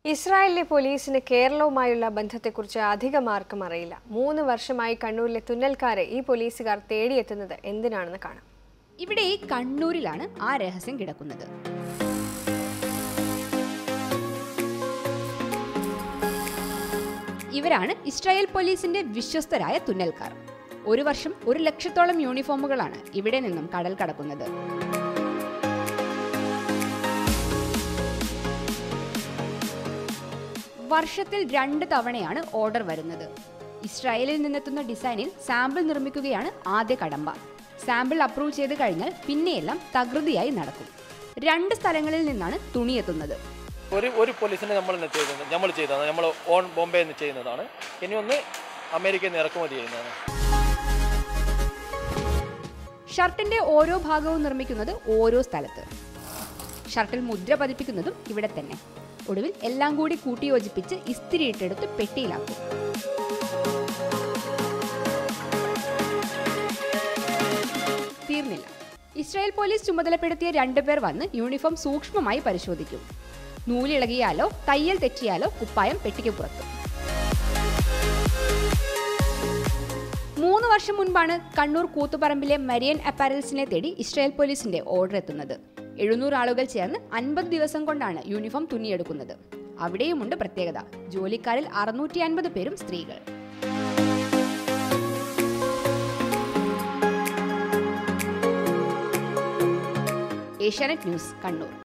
ഇസ്രായേലിലെ പോലീസിന് കേരളവുമായുള്ള ബന്ധത്തെക്കുറിച്ച് അധികം ആർക്കും അറിയില്ല മൂന്ന് വർഷമായി കണ്ണൂരിലെ തുന്നൽക്കാരെ ഈ പോലീസുകാർ തേടിയെത്തുന്നത് എന്തിനാണെന്ന് കാണാം ഇവിടെ ഈ കണ്ണൂരിലാണ് ആ രഹസ്യം കിടക്കുന്നത് ഇവരാണ് ഇസ്രായേൽ പോലീസിന്റെ വിശ്വസ്തരായ തുന്നൽക്കാർ ഒരു വർഷം ഒരു ലക്ഷത്തോളം യൂണിഫോമുകളാണ് ഇവിടെ നിന്നും കടൽ കടക്കുന്നത് വർഷത്തിൽ രണ്ട് തവണയാണ് ഓർഡർ വരുന്നത് ഇസ്രായേലിൽ നിന്നെത്തുന്ന ഡിസൈനിൽ സാമ്പിൾ നിർമ്മിക്കുകയാണ് ആദ്യ കടമ്പ സാമ്പിൾ അപ്രൂവ് ചെയ്ത് കഴിഞ്ഞാൽ പിന്നെയെല്ലാം തകൃതിയായി നടക്കും രണ്ട് സ്ഥലങ്ങളിൽ നിന്നാണ് തുണിയെത്തുന്നത് ഒരു ഒരു പോലീസിനെ നമ്മൾ ചെയ്തത് നമ്മൾ ചെയ്തതാണ് നമ്മൾ ഓൺ ബോംബെ നിന്ന് ചെയ്യുന്നതാണ് ഇനി ഒന്ന് അമേരിക്കയിൽ നിന്ന് ഇറക്കുമതി ചെയ്യുന്നതാണ് ഷർട്ടിന്റെ ഓരോ ഭാഗവും നിർമ്മിക്കുന്നത് ഓരോ സ്ഥലത്ത് ഷർട്ടിൽ മുദ്ര പതിപ്പിക്കുന്നതും ഇവിടെ തന്നെ ഒടുവിൽ എല്ലാം കൂടി കൂട്ടിയോജിപ്പിച്ച് ഇസ്തിരിയിട്ടെടുത്ത് പെട്ടിയിലാക്കും തീർന്നില്ല ഇസ്രായേൽ പോലീസ് ചുമതലപ്പെടുത്തിയ രണ്ടുപേർ വന്ന് യൂണിഫോം സൂക്ഷ്മമായി പരിശോധിക്കും നൂലിളകിയാലോ തയ്യൽ തെറ്റിയാലോ കുപ്പായം പെട്ടിക്ക് പുറത്തു മൂന്ന് വർഷം മുൻപാണ് കണ്ണൂർ കൂത്തുപറമ്പിലെ മരിയൻ അപ്പാരൽസിനെ തേടി ഇസ്രായേൽ പോലീസിന്റെ ഓർഡർ എത്തുന്നത് എഴുന്നൂറ് ആളുകൾ ചേർന്ന് അൻപത് ദിവസം കൊണ്ടാണ് യൂണിഫോം തുന്നിയെടുക്കുന്നത് അവിടെയുമുണ്ട് പ്രത്യേകത ജോലിക്കാരിൽ അറുന്നൂറ്റി അൻപത് പേരും സ്ത്രീകൾ ഏഷ്യാനെറ്റ് ന്യൂസ് കണ്ണൂർ